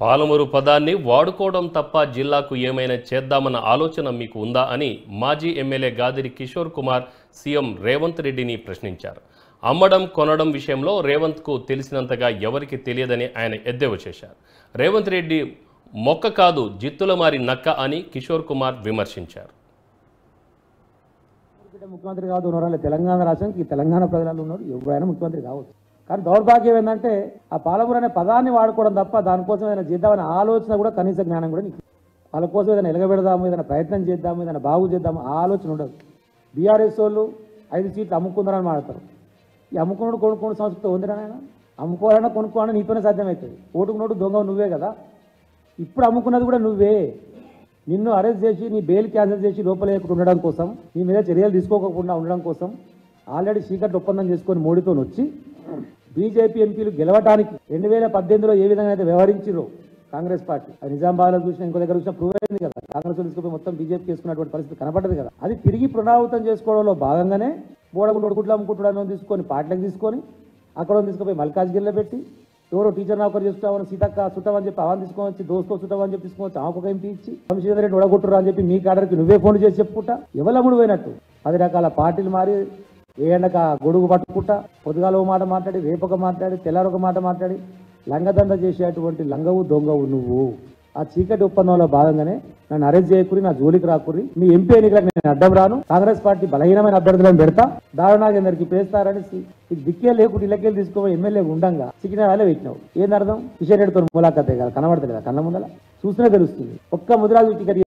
పాలమూరు పదాన్ని వాడుకోవడం తప్ప జిల్లాకు ఏమైనా చేద్దామన్న ఆలోచన మీకు ఉందా అని మాజీ ఎమ్మెల్యే గాదిరి కిషోర్ కుమార్ సీఎం రేవంత్ రెడ్డిని ప్రశ్నించారు అమ్మడం కొనడం విషయంలో రేవంత్కు తెలిసినంతగా ఎవరికి తెలియదని ఆయన ఎద్దేవా చేశారు రేవంత్ రెడ్డి మొక్క కాదు జిత్తుల మారి నక్క అని కిషోర్ కుమార్ విమర్శించారు బిడ్డ ముఖ్యమంత్రి కావద్దు ఉన్నవాళ్ళు తెలంగాణ రాష్ట్రానికి ఈ తెలంగాణ ప్రజలు ఉన్నారు ఎవరైనా ముఖ్యమంత్రి కావచ్చు కానీ దౌర్భాగ్యం ఏంటంటే ఆ పాలమూరు అనే పదాన్ని వాడుకోవడం తప్ప దానికోసం ఏదైనా చేద్దామనే ఆలోచన కూడా కనీస జ్ఞానం కూడా నీకు వాళ్ళ కోసం ఏదైనా ఎలగబెడదాము ఏదైనా ప్రయత్నం చేద్దాము ఏదైనా బాగు చేద్దాము ఆ ఆలోచన ఉండదు బీఆర్ఎస్ వాళ్ళు ఐదు సీట్లు అమ్ముకుందారని మాడతారు ఈ అమ్ముకున్నాడు కొనుక్కోడు సంస్కృతి ఉందిరా నాయన అమ్ముకోవాలన్నా కొనుక్కోవాలన్నా నీతోనే సాధ్యమవుతుంది ఓటుకు నోటు దొంగ నువ్వే కదా ఇప్పుడు అమ్ముకున్నది కూడా నువ్వే నిన్ను అరెస్ట్ చేసి నీ బెయిల్ క్యాన్సిల్ చేసి లోపలేయకుండా ఉండడం కోసం నీ మీద చర్యలు తీసుకోకుండా ఉండడం కోసం ఆల్రెడీ చీకటి ఒప్పందం చేసుకొని మోడీతో వచ్చి బీజేపీ ఎంపీలు గెలవడానికి రెండు వేల పద్దెనిమిదిలో ఏ విధంగా అయితే వ్యవహరించారో కాంగ్రెస్ పార్టీ అది నిజామాబాద్లో చూసినా ఇంకో దగ్గర చూసినా ప్రూవ్ అయింది కదా కాంగ్రెస్ వాళ్ళు తీసుకుపోయి మొత్తం బీజేపీ చేసుకున్నటువంటి పరిస్థితి కనపడదు కదా అది తిరిగి పునరావృతం చేసుకోవడంలో భాగంగానే బోడగుండు ఒడుగుట్లు అమ్ముకుంటున్నాను తీసుకొని పాటలకు తీసుకొని అక్కడ తీసుకుపోయి మల్కాజ్గిరిలో పెట్టి ఎవరో టీచర్ నౌకరు చేస్తామని సీతక్క చుట్టమని చెప్పి అవన్నీ తీసుకొని వచ్చి దోస్తో చుట్టమని చెప్పి తీసుకొని వచ్చి ఆమెకు ఒక ఎంపీ ఇచ్చి వంశీధర్ రెడ్డి ఒడగొట్టురా అని చెప్పి మీ కాడరికి నువ్వే ఫోన్ చేసి చెప్పుకుంటా ఎవలముడు పోయినట్టు పది రకాల పార్టీలు మారి ఏ ఎండక గొడుగు పట్టుకుంటా పొద్దుగాల ఒక మాట మాట్లాడి రేపొక మాట్లాడి తెల్లారి ఒక మాట మాట్లాడి లంగదండ చేసేటువంటి లంగవు దొంగవు నువ్వు ఆ చీకటి ఒప్పందంలో భాగంగానే నన్ను అరెస్ట్ చేయకురి నా జోలికి రాకురి మీ ఎంపీ ఎన్నికలకు నేను అడ్డం రాను కాంగ్రెస్ పార్టీ బలహీనమైన అభ్యర్థులను పెడతా దారుణాగేందరికి పేస్తారని నీకు దిక్కే లేకుండా ఇళ్ళకెళ్ళి తీసుకోపోయి ఎమ్మెల్యే ఉండంగా చికెన్ వాళ్ళే పెట్టినావు ఏంది అర్థం కిషన్ రెడ్డితో ములాఖతే కదా కనబడతలేదా కళ్ళ ముందల చూసినే తెలుస్తుంది ఒక్క ముదిరాజు టికెట్